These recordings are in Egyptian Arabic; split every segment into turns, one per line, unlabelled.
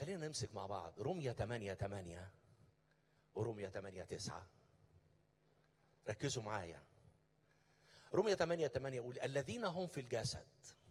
خلينا نمسك مع بعض رمية 8 8 ورمية 8 9 ركزوا معايا رمية 8 8 يقول الذين هم في الجسد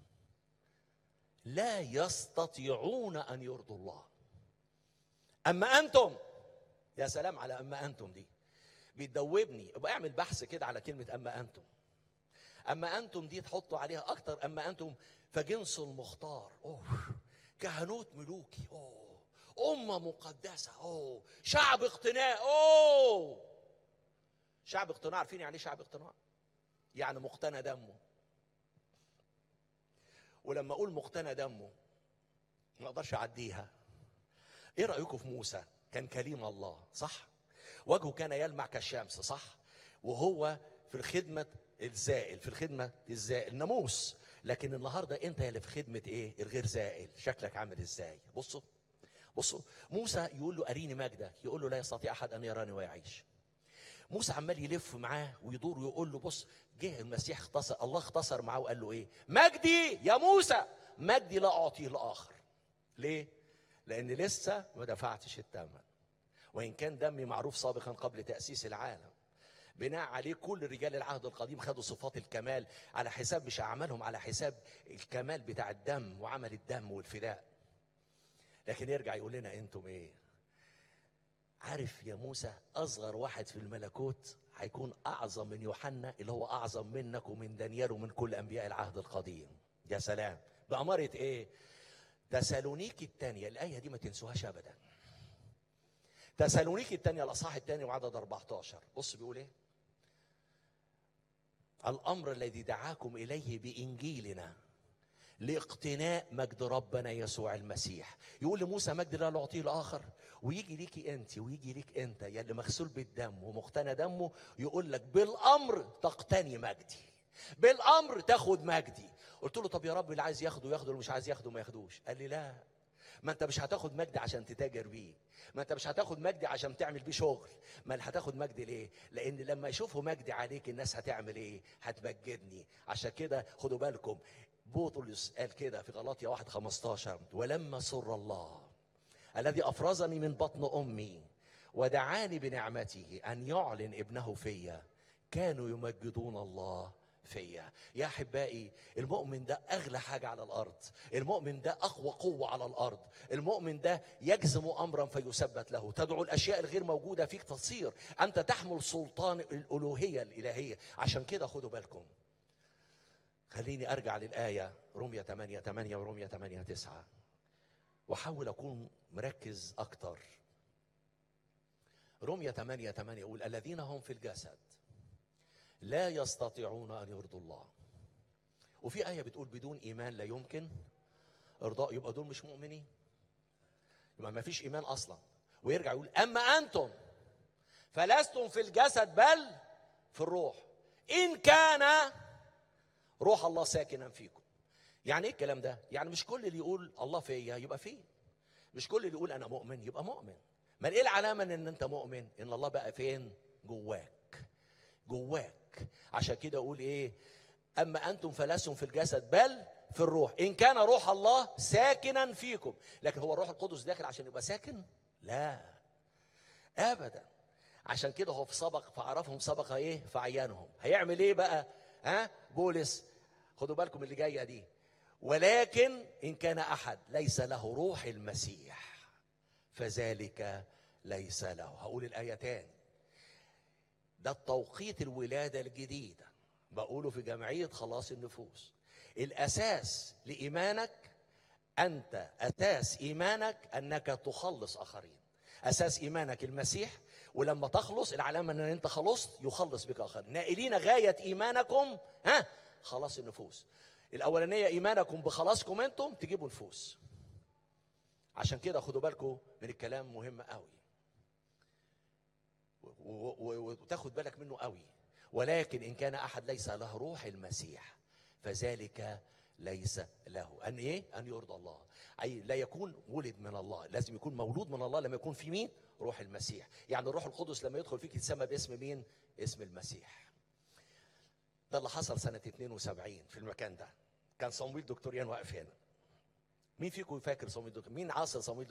لا يستطيعون ان يرضوا الله اما انتم يا سلام على اما انتم دي بتدوبني ابقى اعمل بحث كده على كلمه اما انتم اما انتم دي تحطوا عليها اكتر اما انتم فجنس المختار اوه كهنوت ملوكي اوه امه مقدسه اوه شعب اقتناء اوه شعب اقتناع عارفين يعني ايه شعب اقتناع يعني مقتنى دمه ولما اقول مقتنى دمه ما اقدرش اعديها ايه رايكم في موسى كان كليم الله صح وجهه كان يلمع كالشمس صح وهو في الخدمه الزائل في الخدمه الزائل ناموس لكن النهارده انت اللي في خدمه ايه الغير زائل شكلك عامل ازاي بصوا بصوا موسى يقول له اريني مجدك يقول له لا يستطيع احد ان يراني ويعيش موسى عمال يلف معاه ويدور ويقول له بص جه المسيح اختصر الله اختصر معاه وقال له ايه مجدي يا موسى مجدي لا اعطيه لاخر ليه لان لسه ما دفعتش الثمن وان كان دمي معروف سابقا قبل تاسيس العالم بناء عليه كل رجال العهد القديم خدوا صفات الكمال على حساب مش اعمالهم على حساب الكمال بتاع الدم وعمل الدم والفداء لكن يرجع يقول لنا انتم ايه عارف يا موسى اصغر واحد في الملكوت هيكون اعظم من يوحنا اللي هو اعظم منك ومن دانيال ومن كل انبياء العهد القديم يا سلام بأمارة ايه تسالونيكي الثانية الآية دي ما تنسوهاش أبدا تسالونيكي الثانية الأصحاح الثاني وعدد 14 بص بيقول ايه الأمر الذي دعاكم إليه بإنجيلنا لاقتناء مجد ربنا يسوع المسيح يقول لموسى مجد لا نعطيه الاخر ويجي ليكي انت ويجي ليك انت يا اللي مغسول بالدم ومقتنى دمه يقول لك بالامر تقتني مجدي بالامر تاخد مجدي قلت له طب يا رب اللي عايز ياخده ياخده اللي مش عايز ياخده ما ياخدوش قال لي لا ما انت مش هتاخد مجد عشان تتاجر بيه ما انت مش هتاخد مجد عشان تعمل بيه شغل ما اللي هتاخد مجد ليه لان لما يشوفوا مجدي عليك الناس هتعمل ايه هتمجدني عشان كده خدوا بالكم بطرس قال كده في غلاطيا 1 15 ولما سر الله الذي افرزني من بطن امي ودعاني بنعمته ان يعلن ابنه فيا كانوا يمجدون الله فيا يا احبائي المؤمن ده اغلى حاجه على الارض المؤمن ده اقوى قوه على الارض المؤمن ده يجزم امرا فيثبت له تدعو الاشياء الغير موجوده فيك تصير انت تحمل سلطان الالوهيه الالهيه عشان كده خدوا بالكم خليني ارجع للايه رميه 8 8 ورميه 8 9 واحاول اكون مركز اكتر رميه 8 8 يقول الذين هم في الجسد لا يستطيعون ان يرضوا الله وفي ايه بتقول بدون ايمان لا يمكن ارضاء يبقى دول مش مؤمنين يبقى ما فيش ايمان اصلا ويرجع يقول اما انتم فلستم في الجسد بل في الروح ان كان روح الله ساكنا فيكم يعني ايه الكلام ده يعني مش كل اللي يقول الله فيا يبقى فيه مش كل اللي يقول انا مؤمن يبقى مؤمن ما ايه العلامه ان انت مؤمن ان الله بقى فين جواك جواك عشان كده اقول ايه اما انتم فلستم في الجسد بل في الروح ان كان روح الله ساكنا فيكم لكن هو الروح القدس داخل عشان يبقى ساكن لا ابدا عشان كده هو في سبق فعرفهم سبق ايه فعيانهم هيعمل ايه بقى ها بولس خدوا بالكم اللي جايه دي ولكن ان كان احد ليس له روح المسيح فذلك ليس له هقول الايه تاني ده التوقيت الولاده الجديده بقوله في جمعيه خلاص النفوس الاساس لايمانك انت اساس ايمانك انك تخلص اخرين اساس ايمانك المسيح ولما تخلص العلامه ان انت خلصت يخلص بك اخرين نائلين غايه ايمانكم ها خلاص النفوس الاولانيه ايمانكم بخلاصكم انتم تجيبوا نفوس عشان كده خدوا بالكم من الكلام مهم قوي وتاخد بالك منه قوي ولكن ان كان احد ليس له روح المسيح فذلك ليس له ان ايه ان يرضى الله اي لا يكون ولد من الله لازم يكون مولود من الله لما يكون في مين روح المسيح يعني الروح القدس لما يدخل فيك يتسمى باسم مين اسم المسيح ده اللي حصل سنة 72 في المكان ده كان صمويل دكتوريان واقف هنا مين فيكم فاكر صمويل دكتوريان مين عاصر صمويل